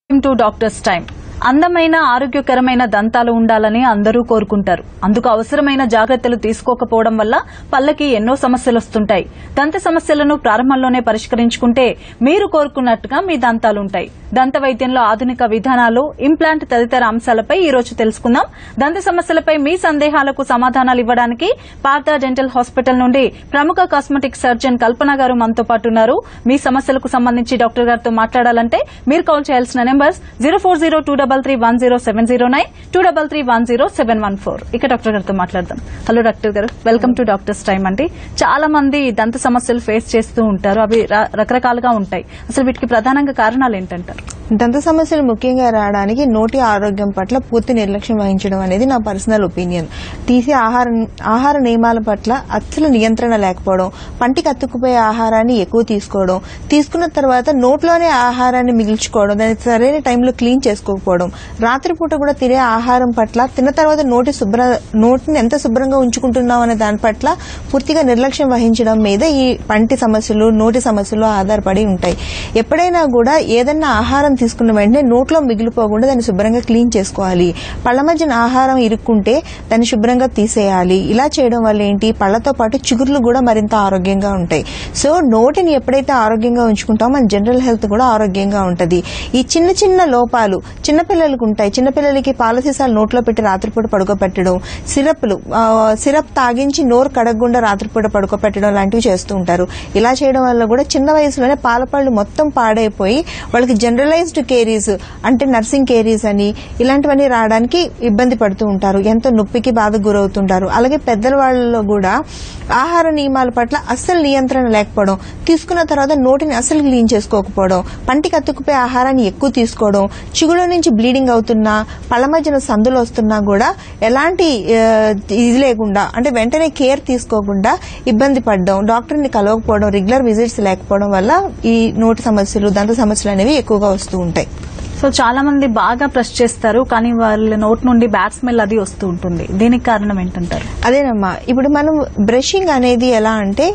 welcome to doctors time అందమైన ఆరోగ్యకరమైన దంతాలు ఉండాలని అందరూ కోరుకుంటారు అందుకు అవసరమైన జాగ్రత్తలు తీసుకోకపోవడం వల్ల పళ్ళకి ఎన్నో సమస్యలు వస్తుంటాయి దంత సమస్యలను ప్రారంభంలోనే పరిష్కరించుకుంటే మీరు కోరుకున్నట్టుగా మీ దంతాలు ఉంటాయి దంత వైద్యంలో ఆధునిక విధానాలు ఇంప్లాంట్ తదితర అంశాలపై ఈ రోజు తెలుసుకుందాం దంత సమస్యలపై మీ సందేహాలకు సమాధానాలు ఇవ్వడానికి పార్థ డెంటల్ హాస్పిటల్ నుండి ప్రముఖ కాస్మెటిక్ సర్జన్ కల్పన గారు మనతో పాటు ఉన్నారు మీ సమస్యలకు సంబంధించి డాక్టర్ గారితో మాట్లాడాలంటే మీరు కాల్ చేయాల్సిన numbers zero four zero two double three one zero seven zero nine two double three one zero seven one four ఇక డాక్టర్ గారితో మాట్లాడదాం హలో డాక్టర్ గారు వెల్కమ్ టు డాక్టర్స్ టైం అండి చాలా మంది దంత సమస్యలు ఫేస్ చేస్తూ ఉంటారు అవి ర- రకరకాలుగా ఉంటాయి అసలు వీటికి ప్రధానంగా కారణాలు ఏంటంటారు దంత సమస్యలు ముఖ్యంగా రావడానికి నోటి ఆరోగ్యం పట్ల పూర్తి నిర్లక్ష్యం వహించడం అనేది నా పర్సనల్ ఒపీనియన్ తీసే ఆహార ఆహార నియమాల పట్ల అస్సలు నియంత్రణ లేకపోవడం పంటికి అతుక్కుపోయే ఆహారాన్ని ఎక్కువ తీసుకోవడం తీసుకున్న తర్వాత నోట్లోనే ఆహారాన్ని మిగిల్చుకోవడం దాన్ని సరైన టైంలో క్లీన్ చేసుకోకపోవడం రాత్రిపూట కూడా తినే ఆహారం పట్ల తిన్న తర్వాత నోటి శుభ్ర నోటిని ఎంత శుభ్రంగా ఉంచుకుంటున్నాం అనే దాని పట్ల పూర్తిగా నిర్లక్ష్యం వహించడం మీద ఈ పంటి సమస్యలు నోటి సమస్యలు ఆధారపడి ఉంటాయి ఎప్పుడైనా కూడా ఏదన్నా ఆహారం తీసుకున్న వెంటనే నోట్లో మిగిలిపోకుండా దాన్ని శుభ్రంగా క్లీన్ చేసుకోవాలి పళ్ళ మధ్యన ఆహారం ఇరుక్కుంటే దాన్ని శుభ్రంగా తీసేయాలి ఇలా చేయడం వల్ల ఏంటి పళ్ళతో పాటు చిగుర్లు కూడా మరింత ఆరోగ్యంగా ఉంటాయి సో నోటిని ఎప్పుడైతే ఆరోగ్యంగా ఉంచుకుంటామో మన జనరల్ హెల్త్ కూడా ఆరోగ్యంగా ఉంటది ఈ చిన్న చిన్న లోపాలు చిన్నపిల్లలకు ఉంటాయి చిన్నపిల్లలకి పాల సీసాలు నోట్లో పెట్టి రాత్రిపూట పడుకోబెట్టడం సిరప్లు ఆ, సిరప్ తాగించి నోరు కడగకుండా రాత్రిపూట పడుకోబెట్టడం లాంటివి చేస్తూ ఉంటారు ఇలా చేయడం వల్ల కూడా చిన్న వయసులోనే పాలపళ్ళు మొత్తం పాడైపోయి వాళ్ళకి జనరలైజ్డ్ కేరీస్ అంటే నర్సింగ్ కేరీస్ అని ఇలాంటివన్నీ రావడానికి ఇబ్బంది పడుతూ ఉంటారు ఎంతో నొప్పికి బాధ గురవుతుంటారు అలాగే పెద్దల వాళ్ళలో కూడా ఆహార నియమాల పట్ల అస్సలు నియంత్రణ లేకపోవడం తీసుకున్న తర్వాత నోటిని అస్సలు క్లీన్ చేసుకోకపోవడం పంటికి అతుక్కుపోయే ఆహారాన్ని ఎక్కువ తీసుకోవడం చిగుళ్ళ నుంచి బ్లీడింగ్ అవుతున్నా పళ్ళ మధ్యన సందులు వస్తున్నా కూడా ఎలాంటి ఆ, ఇది లేకుండా అంటే వెంటనే కేర్ తీసుకోకుండా ఇబ్బంది పడడం డాక్టర్ని కలవకపోవడం రెగ్యులర్ విజిట్స్ లేకపోవడం వల్ల ఈ నోటి సమస్యలు దంత సమస్యలు అనేవి ఎక్కువగా వస్తూ ఉంటాయి సో చాలా మంది బాగా బ్రష్ చేస్తారు కానీ వాళ్ళ నోట్ నుండి బ్యాడ్ స్మెల్ అది వస్తూ ఉంటుంది దీనికి కారణం ఏంటంటారు అదేనమ్మా ఇప్పుడు మనం బ్రషింగ్ అనేది ఎలా అంటే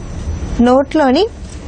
నోట్లోని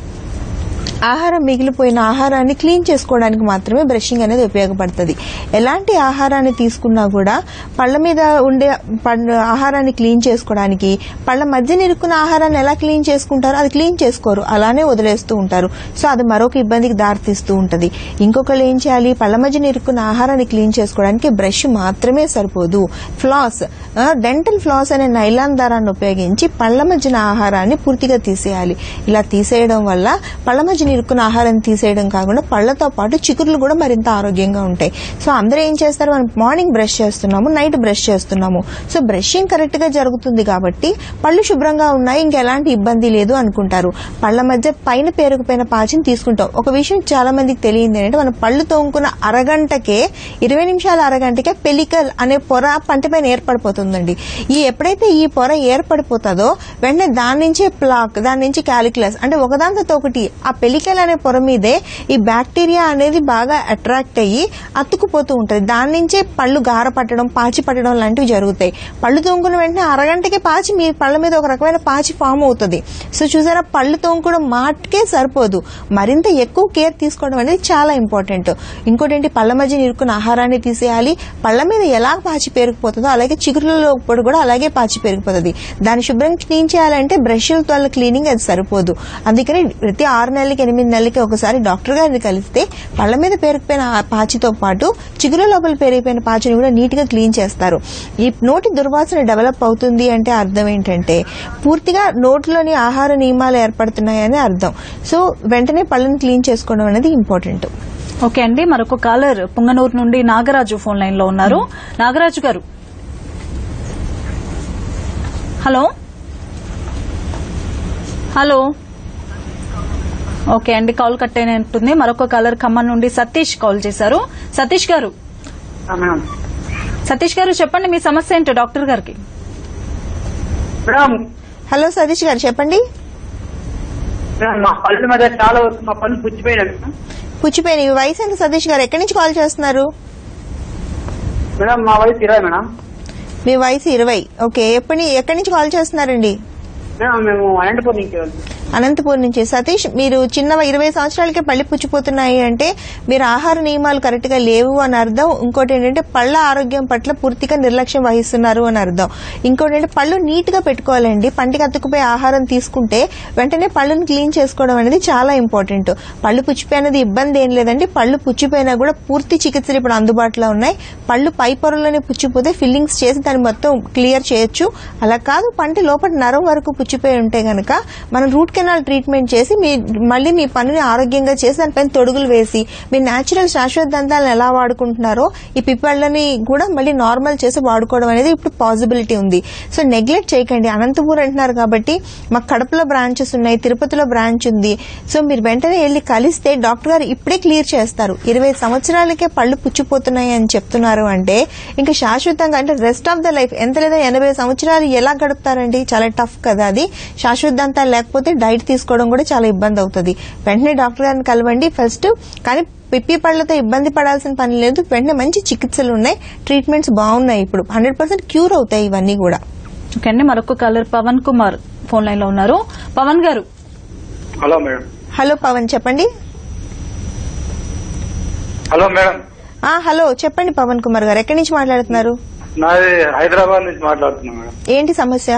ఆహారం మిగిలిపోయిన ఆహారాన్ని క్లీన్ చేసుకోవడానికి మాత్రమే బ్రషింగ్ అనేది ఉపయోగపడుతుంది ఎలాంటి ఆహారాన్ని తీసుకున్నా కూడా పళ్ళ మీద ఉండే పండ్ల ఆహారాన్ని క్లీన్ చేసుకోవడానికి పళ్ళ మధ్య నిరుక్కున్న ఆహారాన్ని ఎలా క్లీన్ చేసుకుంటారో అది క్లీన్ చేసుకోరు అలానే వదిలేస్తూ ఉంటారు సో అది మరొక ఇబ్బందికి దారితీస్తూ ఉంటది ఇంకొకళ్ళు ఏం చేయాలి పళ్ళ మధ్య నిరుక్కున్న ఆహారాన్ని క్లీన్ చేసుకోవడానికి బ్రష్ మాత్రమే సరిపోదు ఫ్లాస్ డెంటల్ ఫ్లాస్ అనే నైలాన్ దారాన్ని ఉపయోగించి పళ్ళ మధ్యన ఆహారాన్ని పూర్తిగా తీసేయాలి ఇలా తీసేయడం వల్ల పళ్ళ మధ్య నిరుక్కున్న ఆహారాన్ని తీసేయడం కాకుండా పళ్ళతో పాటు చిగుర్లు కూడా మరింత ఆరోగ్యంగా ఉంటాయి సో అందరూ ఏం చేస్తారు మనం మార్నింగ్ బ్రష్ చేస్తున్నాము నైట్ బ్రష్ చేస్తున్నాము సో బ్రషింగ్ కరెక్ట్ గా జరుగుతుంది కాబట్టి పళ్ళు శుభ్రంగా ఉన్నాయి ఇంకెలాంటి ఇబ్బంది లేదు అనుకుంటారు పళ్ళ మధ్య పైన పేరుకుపోయిన పాచిని తీసుకుంటాం ఒక విషయం చాలా మందికి తెలియంది ఏంటంటే మనం పళ్ళు తోముకున్న అరగంటకే ఇరవై నిమిషాల అరగంటకే పెలికల్ అనే పొర పంట పైన ఏర్పడిపోతుందండి ఈ ఎప్పుడైతే ఈ పొర ఏర్పడిపోతుందో వెంటనే దాని నుంచే ప్లాక్ దాని నుంచి క్యాలిక్యులస్ అంటే ఒకదానితో ఒకటి ఆ పెలికల్ అనే పొర మీదే ఈ బ్యాక్టీరియా అనేది బాగా అట్రాక్ట్ అయ్యి అతుక్కుపోతూ ఉంటది దాని నుంచే పళ్ళు గార పట్టడం పాచి పట్టడం లాంటివి జరుగుతాయి పళ్ళు తోముకున్న వెంటనే అరగంటకే పాచి మీ పళ్ళ మీద ఒక రకమైన పాచి ఫామ్ అవుతుంది సో చూసారా పళ్ళు తోముకోవడం మాటకే సరిపోదు మరింత ఎక్కువ కేర్ తీసుకోవడం అనేది చాలా ఇంపార్టెంట్ ఇంకోటి ఏంటి పళ్ళ మధ్య నిరుక్కున్న ఆహారాన్ని తీసేయాలి పళ్ళ మీద ఎలా పాచి పేరుకుపోతుందో అలాగే చిగురులలో పొడి కూడా అలాగే పాచి పేరుకుపోతుంది దాన్ని శుభ్రం క్లీన్ చేయాలంటే బ్రష్ల వల్ల క్లీనింగ్ అది సరిపోదు అందుకని ప్రతి ఆరు నెలలకి ఎనిమిది నెలలకి ఒకసారి డాక్టర్ గారిని కలిస్తే పళ్ళ మీద పేరుకుపోయిన ఆ పాచితో పాటు చిగురు లోపల పేరుకుపోయిన పాచిని కూడా నీట్ గా క్లీన్ చేస్తారు ఈ నోటి దుర్వాసన డెవలప్ అవుతుంది అంటే అర్థం ఏంటంటే పూర్తిగా నోట్లోని ఆహార నియమాలు ఏర్పడుతున్నాయని అర్థం సో వెంటనే పళ్ళని క్లీన్ చేసుకోవడం అనేది ఇంపార్టెంట్ ఓకే అండి మరొక కాలర్ పుంగనూరు నుండి నాగరాజు ఫోన్ లైన్ లో ఉన్నారు నాగరాజు గారు హలో హలో ఓకే అండి కాల్ కట్ అయినట్టుంది మరొక కాలర్ ఖమ్మం నుండి సతీష్ కాల్ చేశారు సతీష్ గారు ఆ, మేడం సతీష్ గారు చెప్పండి మీ సమస్య ఏంటో డాక్టర్ గారికి మేడం హలో సతీష్ గారు చెప్పండి మేడం మా పళ్ళు మీద చాలా వరకు మా పళ్ళు పుచ్చిపోయినా మేడం పుచ్చిపోయిన ఈ వయసు ఎంత సతీష్ గారు ఎక్కడి నుంచి కాల్ చేస్తున్నారు మేడం మా వయసు ఇరవై మేడం మీ వయసు ఇరవై ఓకే ఎప్పటి ఎక్కడి నుంచి కాల్ చేస్తున్నారండి మేడం మేము అనంతపురం నుంచి వెళ్తాం అనంతపూర్ నుంచి సతీష్ మీరు చిన్న ఇరవై సంవత్సరాలకే పళ్ళు పుచ్చిపోతున్నాయి అంటే మీరు ఆహార నియమాలు కరెక్ట్ గా లేవు అని అర్థం ఇంకోటి ఏంటంటే పళ్ళ ఆరోగ్యం పట్ల పూర్తిగా నిర్లక్ష్యం వహిస్తున్నారు అని అర్థం ఇంకోటి ఏంటంటే పళ్ళు నీట్ గా పెట్టుకోవాలండి పంటికి అతుక్కుపోయి ఆహారం తీసుకుంటే వెంటనే పళ్ళుని క్లీన్ చేసుకోవడం అనేది చాలా ఇంపార్టెంట్ పళ్ళు పుచ్చిపోయినది ఇబ్బంది ఏం లేదండి పళ్ళు పుచ్చిపోయినా కూడా పూర్తి చికిత్సలు ఇప్పుడు అందుబాటులో ఉన్నాయి పళ్ళు పై పొరలోనే పుచ్చిపోతే ఫిల్లింగ్స్ చేసి దాన్ని మొత్తం క్లియర్ చేయొచ్చు అలా కాదు పంటి లోపల నరం వరకు పుచ్చిపోయి ఉంటే గనక మనం రూట్ కెనాల్ ట్రీట్మెంట్ చేసి మీ మళ్ళీ మీ పనుని ఆరోగ్యంగా చేసి దానిపైన తొడుగులు వేసి మీ న్యాచురల్ శాశ్వత దంతాలను ఎలా వాడుకుంటున్నారో ఈ పిప్పళ్ళని కూడా మళ్ళీ నార్మల్ చేసి వాడుకోవడం అనేది ఇప్పుడు పాసిబిలిటీ ఉంది సో నెగ్లెక్ట్ చేయకండి అనంతపూర్ అంటున్నారు కాబట్టి మాకు కడపలో బ్రాంచెస్ ఉన్నాయి తిరుపతిలో బ్రాంచ్ ఉంది సో మీరు వెంటనే వెళ్ళి కలిస్తే డాక్టర్ గారు ఇప్పుడే క్లియర్ చేస్తారు ఇరవై సంవత్సరాలకే పళ్ళు పుచ్చిపోతున్నాయి అని చెప్తున్నారు అంటే ఇంకా శాశ్వతంగా అంటే రెస్ట్ ఆఫ్ ద లైఫ్ ఎంత లేదా ఎనభై సంవత్సరాలు ఎలా గడుపుతారండి చాలా టఫ్ కదా అది శాశ్వత దంతాలు లేకపోతే డైట్ తీసుకోవడం కూడా చాలా ఇబ్బంది అవుతుంది వెంటనే డాక్టర్ గారిని కలవండి ఫస్ట్ కానీ పిప్పి పళ్ళతో ఇబ్బంది పడాల్సిన పని లేదు వెంటనే మంచి చికిత్సలు ఉన్నాయి ట్రీట్మెంట్స్ బాగున్నాయి ఇప్పుడు హండ్రెడ్ పర్సెంట్ క్యూర్ అవుతాయి ఇవన్నీ కూడా ఓకే అండి మరొక caller Pavan Kumar phone line లో ఉన్నారు పవన్ గారు హలో మేడం హలో పవన్ చెప్పండి హలో మేడం ఆ హలో చెప్పండి పవన్ కుమార్ గారు ఎక్కడి నుంచి మాట్లాడుతున్నారు నాది హైదరాబాద్ నుంచి మాట్లాడుతున్నా మేడం ఏంటి సమస్య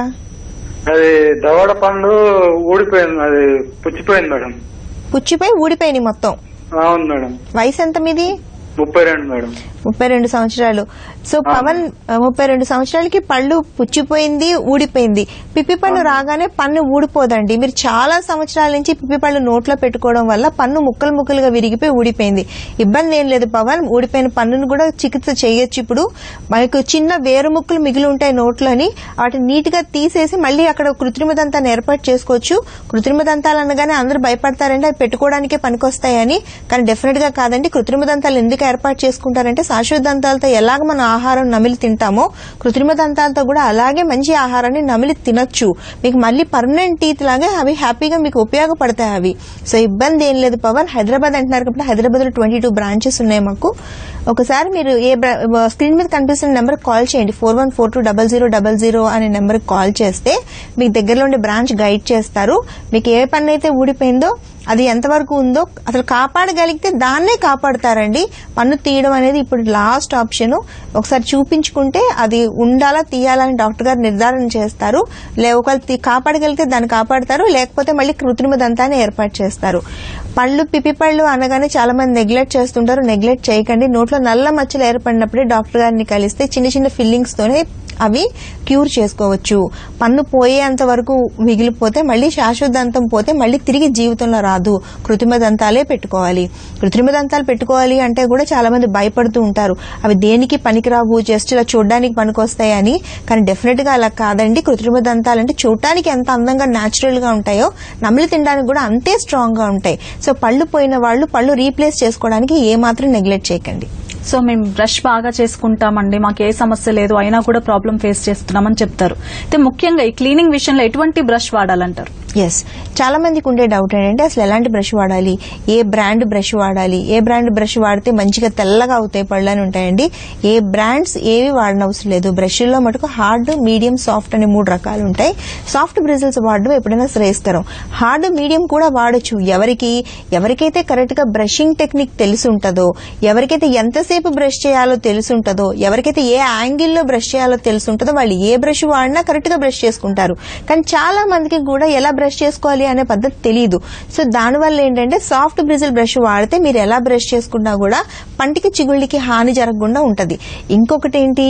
అది దవడ పండ్లు ఊడిపోయింది అది పుచ్చిపోయింది మేడం పుచ్చిపోయి ఊడిపోయినాయి మొత్తం అవును మేడం వయసు ఎంత మీది ముప్పై రెండు మేడం ముప్పై రెండు సంవత్సరాలు సో పవన్ ఆ, ముప్పై రెండు సంవత్సరాలకి పళ్ళు పుచ్చిపోయింది ఊడిపోయింది పిప్పి పళ్ళు రాగానే పన్ను ఊడిపోదండి మీరు చాలా సంవత్సరాల నుంచి పిప్పి పళ్ళు నోట్లో పెట్టుకోవడం వల్ల పన్ను ముక్కలు ముక్కలుగా విరిగిపోయి ఊడిపోయింది ఇబ్బంది ఏం లేదు పవన్ ఊడిపోయిన పన్నును కూడా చికిత్స చేయొచ్చు ఇప్పుడు మనకు చిన్న వేరు ముక్కలు మిగిలి ఉంటాయి నోట్లోని వాటిని నీట్ గా తీసేసి మళ్ళీ అక్కడ కృత్రిమ దంతాన్ని ఏర్పాటు చేసుకోవచ్చు కృత్రిమ దంతాలు అనగానే అందరూ భయపడతారండి అవి పెట్టుకోవడానికే పనికొస్తాయని కానీ డెఫినెట్ గా కాదండి కృత్రిమ దంతాలు ఎందుకు ఏర్పాటు చేసుకుంటారంటే శాశ్వత దంతాలతో ఎలాగ మనం ఆహారం నమిలి తింటామో కృత్రిమ దంతాలతో కూడా అలాగే మంచి ఆహారాన్ని నమిలి తినొచ్చు మీకు మళ్ళీ పర్మనెంట్ టీత్ లాగే అవి హ్యాపీగా మీకు ఉపయోగపడతాయి అవి సో ఇబ్బంది ఏం లేదు పవన్ హైదరాబాద్ అంటున్నారు కాబట్టి హైదరాబాద్ లో ట్వంటీ టూ బ్రాంచెస్ ఉన్నాయి మాకు ఒకసారి మీరు ఏ బ్రా- స్క్రీన్ మీద కనిపిస్తున్న నెంబర్ కాల్ చేయండి four one four two double zero double zero అనే నెంబర్ కాల్ చేస్తే మీకు దగ్గరలో ఉండే బ్రాంచ్ గైడ్ చేస్తారు మీకు ఏ పని అయితే ఊడిపోయిందో అది ఎంతవరకు ఉందో అసలు కాపాడగలిగితే దాన్నే కాపాడతారండి పన్ను తీయడం అనేది ఇప్పుడు లాస్ట్ ఆప్షన్ ఒకసారి చూపించుకుంటే అది ఉండాలా తీయాలని డాక్టర్ గారు నిర్ధారణ చేస్తారు లే ఒకవేళ తీ- కాపాడగలిగితే దాన్ని కాపాడతారు లేకపోతే మళ్ళీ కృత్రిమ దంతాన్ని ఏర్పాటు చేస్తారు పళ్ళు పిప్పి పళ్ళు అనగానే చాలా మంది నెగ్లెక్ట్ చేస్తుంటారు నెగ్లెక్ట్ చేయకండి నోట్లో నల్ల మచ్చలు ఏర్పడినప్పుడే డాక్టర్ గారిని కలిస్తే చిన్న చిన్న ఫిల్లింగ్స్ తోనే అవి క్యూర్ చేసుకోవచ్చు పన్ను పోయేంత వరకు మిగిలిపోతే మళ్ళీ శాశ్వత దంతం పోతే మళ్ళీ తిరిగి జీవితంలో రాదు కృత్రిమ దంతాలే పెట్టుకోవాలి కృత్రిమ దంతాలు పెట్టుకోవాలి అంటే కూడా చాలా మంది భయపడుతూ ఉంటారు అవి దేనికి పనికిరావు జస్ట్ ఇలా చూడడానికి పనికొస్తాయి అని కానీ డెఫినెట్ గా అలా కాదండి కృత్రిమ దంతాలు అంటే చూడటానికి ఎంత అందంగా న్యాచురల్ గా ఉంటాయో నమిలి తినడానికి కూడా అంతే స్ట్రాంగ్ గా ఉంటాయి సో పళ్ళు పోయిన వాళ్ళు పళ్ళు రీప్లేస్ చేసుకోవడానికి ఏ మాత్రం నెగ్లెక్ట్ చేయకండి సో మేము బ్రష్ బాగా చేసుకుంటామండి మాకు ఏ సమస్య లేదు అయినా కూడా ప్రాబ్లం ఫేస్ చేస్తున్నామని చెప్తారు అయితే ముఖ్యంగా ఈ క్లీనింగ్ విషయంలో ఎటువంటి బ్రష్ వాడాలంటారు ఎస్ చాలా మందికి ఉండే డౌట్ ఏంటంటే అసలు ఎలాంటి బ్రష్ వాడాలి ఏ బ్రాండ్ బ్రష్ వాడాలి ఏ బ్రాండ్ బ్రష్ వాడితే మంచిగా తెల్లగా అవుతాయి పళ్ళు అని ఉంటాయండి ఏ బ్రాండ్స్ ఏవి వాడనవసరం లేదు బ్రష్ల్లో మటుకు హార్డ్ మీడియం సాఫ్ట్ అనే మూడు రకాలు ఉంటాయి సాఫ్ట్ బ్రిజిల్స్ వాడడం ఎప్పుడైనా శ్రేయస్కరం హార్డ్ మీడియం కూడా వాడొచ్చు ఎవరికి ఎవరికైతే కరెక్ట్ గా బ్రషింగ్ టెక్నిక్ తెలిసి ఉంటుందో ఎవరికైతే ఎంతసేపు బ్రష్ చేయాలో తెలిసి ఉంటుందో ఎవరికైతే ఏ యాంగిల్లో బ్రష్ చేయాలో తెలిసి ఉంటుందో వాళ్ళు ఏ బ్రష్ వాడినా కరెక్ట్ గా బ్రష్ చేసుకుంటారు కానీ చాలా మందికి కూడా ఎలా బ్రష్ చేసుకోవాలి అనే పద్ధతి తెలియదు సో దానివల్ల ఏంటంటే సాఫ్ట్ బ్రిజిల్ బ్రష్ వాడితే మీరు ఎలా బ్రష్ చేసుకున్నా కూడా పంటికి చిగుళ్ళకి హాని జరగకుండా ఉంటది ఇంకొకటి ఏంటి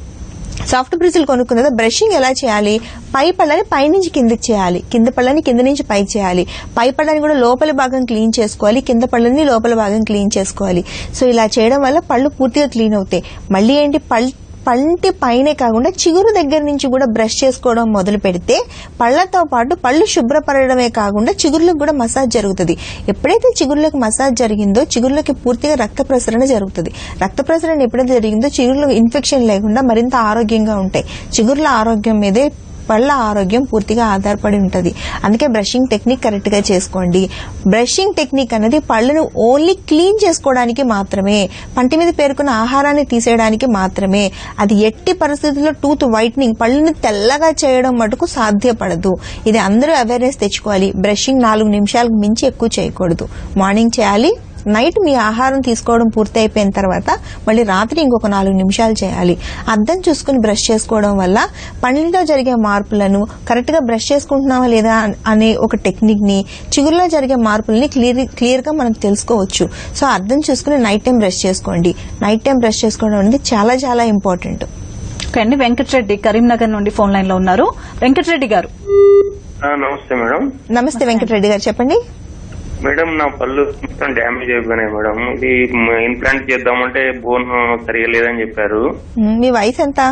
సాఫ్ట్ బ్రిజిల్ కొనుక్కున్నది బ్రషింగ్ ఎలా చేయాలి పై పళ్ళని పైనుంచి కిందకి చేయాలి కింద పళ్ళని కింద నుంచి పైకి చేయాలి పై పళ్ళని కూడా లోపల భాగం క్లీన్ చేసుకోవాలి కింద పళ్ళని లోపల భాగం క్లీన్ చేసుకోవాలి సో ఇలా చేయడం వల్ల పళ్ళు పూర్తిగా క్లీన్ అవుతాయి మళ్ళీ ఏంటి పళ్ళు పంటి పైనే కాకుండా చిగురు దగ్గర నుంచి కూడా బ్రష్ చేసుకోవడం మొదలు పెడితే పళ్ళతో పాటు పళ్ళు శుభ్రపడడమే కాకుండా చిగుర్లకు కూడా మసాజ్ జరుగుతుంది ఎప్పుడైతే చిగుర్లకు మసాజ్ జరిగిందో చిగుర్లకి పూర్తిగా రక్త ప్రసరణ జరుగుతుంది రక్త ప్రసరణ ఎప్పుడైతే జరిగిందో చిగుర్లకు ఇన్ఫెక్షన్ లేకుండా మరింత ఆరోగ్యంగా ఉంటాయి చిగుర్ల ఆరోగ్యం మీదే పళ్ళ ఆరోగ్యం పూర్తిగా ఆధారపడి ఉంటుంది అందుకే బ్రషింగ్ టెక్నిక్ కరెక్ట్ గా చేసుకోండి బ్రషింగ్ టెక్నిక్ అనేది పళ్ళను ఓన్లీ క్లీన్ చేసుకోవడానికి మాత్రమే పంటి మీద పేరుకున్న ఆహారాన్ని తీసేయడానికి మాత్రమే అది ఎట్టి పరిస్థితుల్లో టూత్ వైట్నింగ్ పళ్ళని తెల్లగా చేయడం మటుకు సాధ్యపడదు ఇది అందరూ అవేర్నెస్ తెచ్చుకోవాలి బ్రషింగ్ నాలుగు నిమిషాలకు మించి ఎక్కువ చేయకూడదు మార్నింగ్ చేయాలి నైట్ మీ ఆహారం తీసుకోవడం పూర్తి అయిపోయిన తర్వాత మళ్ళీ రాత్రి ఇంకొక నాలుగు నిమిషాలు చేయాలి అద్దం చూసుకుని బ్రష్ చేసుకోవడం వల్ల పండ్లలో జరిగే మార్పులను కరెక్ట్ గా బ్రష్ చేసుకుంటున్నావా లేదా అనే ఒక టెక్నిక్ ని చిగురులో జరిగే మార్పుల్ని క్లియర్ క్లియర్ గా మనం తెలుసుకోవచ్చు సో అద్దం చూసుకుని నైట్ టైం బ్రష్ చేసుకోండి నైట్ టైం బ్రష్ చేసుకోవడం అనేది చాలా చాలా ఇంపార్టెంట్ ఓకే అండి వెంకటరెడ్డి కరీంనగర్ నుండి ఫోన్ లైన్ లో ఉన్నారు వెంకటరెడ్డి గారు ఆ, నమస్తే మేడం నమస్తే వెంకటరెడ్డి గారు చెప్పండి మేడం నా పళ్ళు మొత్తం డ్యామేజ్ అయిపోయినాయి మేడం ఇది ఇంప్లాంట్ చేద్దామంటే బోన్ సరిగా లేదని చెప్పారు మ్, మీ వయసు ఎంత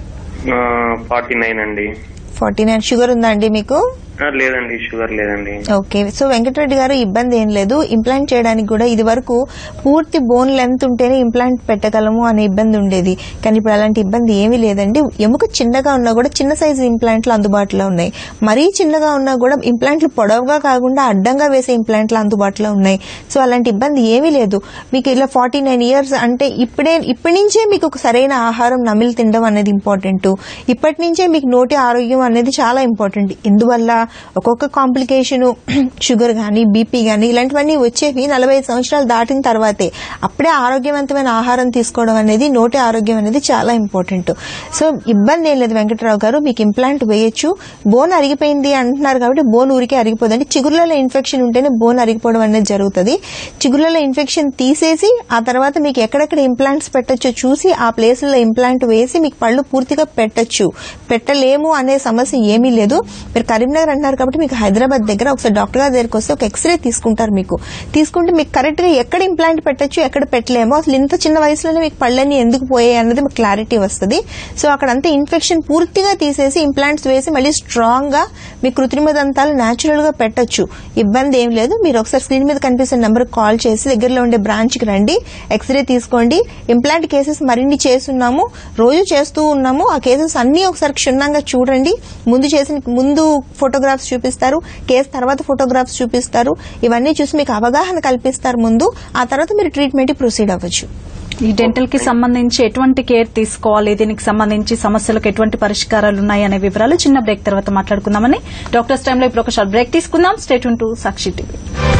ఫార్టీ నైన్ అండి ఫార్టీ నైన్ షుగర్ ఉందా అండి మీకు ఆ, లేదండి షుగర్ లేదండి ఓకే సో వెంకటరెడ్డి గారు ఇబ్బంది ఏం లేదు ఇంప్లాంట్ చేయడానికి కూడా ఇది వరకు పూర్తి బోన్ లెంత్ ఉంటేనే ఇంప్లాంట్ పెట్టగలము అనే ఇబ్బంది ఉండేది కానీ ఇప్పుడు అలాంటి ఇబ్బంది ఏమీ లేదండి ఎముక చిన్నగా ఉన్నా కూడా చిన్న సైజు ఇంప్లాంట్లు అందుబాటులో ఉన్నాయి మరీ చిన్నగా ఉన్నా కూడా ఇంప్లాంట్లు పొడవుగా కాకుండా అడ్డంగా వేసే ఇంప్లాంట్లు అందుబాటులో ఉన్నాయి సో అలాంటి ఇబ్బంది ఏమీ లేదు మీకు ఇలా ఫార్టీ నైన్ ఇయర్స్ అంటే ఇప్పుడే ఇప్పటి నుంచే మీకు ఒక సరైన ఆహారం నమిలి తినడం అనేది ఇంపార్టెంట్ ఇప్పటి నుంచే మీకు నోటి ఆరోగ్యం అనేది చాలా ఇంపార్టెంట్ ఇందువల్ల ఒక్కొక్క కాంప్లికేషన్ షుగర్ కానీ బీపీ కానీ ఇలాంటివన్నీ వచ్చేవి నలభై ఐదు సంవత్సరాలు దాటిన తర్వాతే అప్పుడే ఆరోగ్యవంతమైన ఆహారం తీసుకోవడం అనేది నోటి ఆరోగ్యం అనేది చాలా ఇంపార్టెంట్ సో ఇబ్బంది ఏం లేదు వెంకటరావు గారు మీకు ఇంప్లాంట్ వేయొచ్చు బోన్ అరిగిపోయింది అంటున్నారు కాబట్టి బోన్ ఊరికే అరిగిపోదండి చిగుర్లలో ఇన్ఫెక్షన్ ఉంటేనే బోన్ అరిగిపోవడం అనేది జరుగుతుంది చిగుర్లలో ఇన్ఫెక్షన్ తీసేసి ఆ తర్వాత మీకు ఎక్కడెక్కడ ఇంప్లాంట్స్ పెట్టొచ్చో చూసి ఆ ప్లేస్లలో ఇంప్లాంట్ వేసి మీకు పళ్ళు పూర్తిగా పెట్టొచ్చు పెట్టలేము అనే సమస్య ఏమీ లేదు మీరు కరీంనగర్ అంటున్నారు కాబట్టి మీకు హైదరాబాద్ దగ్గర ఒకసారి డాక్టర్ గారి దగ్గరికి వస్తే ఒక ఎక్స్రే తీసుకుంటారు మీకు తీసుకుంటే మీకు కరెక్ట్ గా ఎక్కడ ఇంప్లాంట్ పెట్టొచ్చు ఎక్కడ పెట్టలేమో అసలు ఇంత చిన్న వయసులోనే మీకు పళ్ళని ఎందుకు పోయాయి అన్నది మీకు క్లారిటీ వస్తుంది సో అక్కడంతా ఇన్ఫెక్షన్ పూర్తిగా తీసేసి ఇంప్లాంట్స్ వేసి మళ్ళీ స్ట్రాంగ్ గా మీ కృత్రిమ దంతాలు న్యాచురల్ గా పెట్టొచ్చు ఇబ్బంది ఏం లేదు మీరు ఒకసారి స్క్రీన్ మీద కనిపిస్తున్న నెంబర్ కాల్ చేసి దగ్గరలో ఉండే బ్రాంచ్ కి రండి ఎక్స్రే తీసుకోండి ఇంప్లాంట్ కేసెస్ మరిన్ని చేస్తున్నాము రోజు చేస్తూ ఉన్నాము ఆ కేసెస్ అన్ని ఒకసారి క్షుణ్ణంగా చూడండి ముందు చేసిన ముందు ఫోటోగ్రాఫ్స్ చూపిస్తారు కేసు తర్వాత ఫోటోగ్రాఫ్స్ చూపిస్తారు ఇవన్నీ చూసి మీకు అవగాహన కల్పిస్తారు ముందు ఆ తర్వాత మీరు ట్రీట్మెంట్ ప్రొసీడ్ అవ్వచ్చు ఈ డెంటల్ కి సంబంధించి ఎటువంటి కేర్ తీసుకోవాలి దీనికి సంబంధించి సమస్యలకు ఎటువంటి పరిష్కారాలు ఉన్నాయి అనే వివరాలు చిన్న బ్రేక్ తర్వాత మాట్లాడుకుందామని డాక్టర్స్ టైంలో ఇప్పుడు ఒక షార్ట్ బ్రేక్ తీసుకుందాం స్టేట్ టు సాక్షి టీవీ